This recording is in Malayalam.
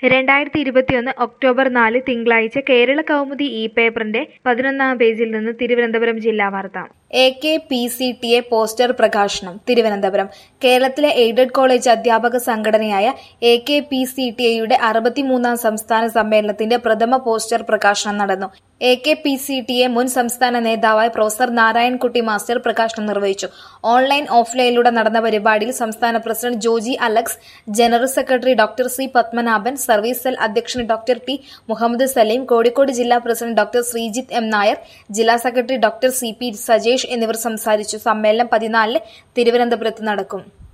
രണ്ടായിരത്തി ഇരുപത്തിയൊന്ന് ഒക്ടോബർ നാല് തിങ്കളാഴ്ച കേരള കൗമുദി ഇ പേപ്പറിന്റെ പതിനൊന്നാം പേജിൽ നിന്ന് തിരുവനന്തപുരം ജില്ലാ വാർത്ത A K P C T A poster പ്രകാശനം തിരുവനന്തപുരം കേരളത്തിലെ എയ്ഡഡ് കോളേജ് അധ്യാപക സംഘടനയായ A K P C T എയുടെ അറുപത്തിമൂന്നാം സംസ്ഥാന സമ്മേളനത്തിന്റെ പ്രഥമ പോസ്റ്റർ പ്രകാശനം നടന്നു A K P C T A മുൻ സംസ്ഥാന നേതാവായ പ്രൊഫസർ നാരായൺകുട്ടി മാസ്റ്റർ പ്രകാശനം നിർവഹിച്ചു ഓൺലൈൻ ഓഫ്ലൈനിലൂടെ നടന്ന പരിപാടിയിൽ സംസ്ഥാന president Joji Alex general secretary doctor C Padmanabhan service cell അധ്യക്ഷൻ ഡോക്ടർ ടി മുഹമ്മദ് സലീം കോഴിക്കോട് ജില്ലാ president doctor Sreejith M Nair ജില്ലാ secretary doctor C P Sajesh എന്നിവർ സംസാരിച്ചു സമ്മേളനം പതിനാലിന് തിരുവനന്തപുരത്ത് നടക്കും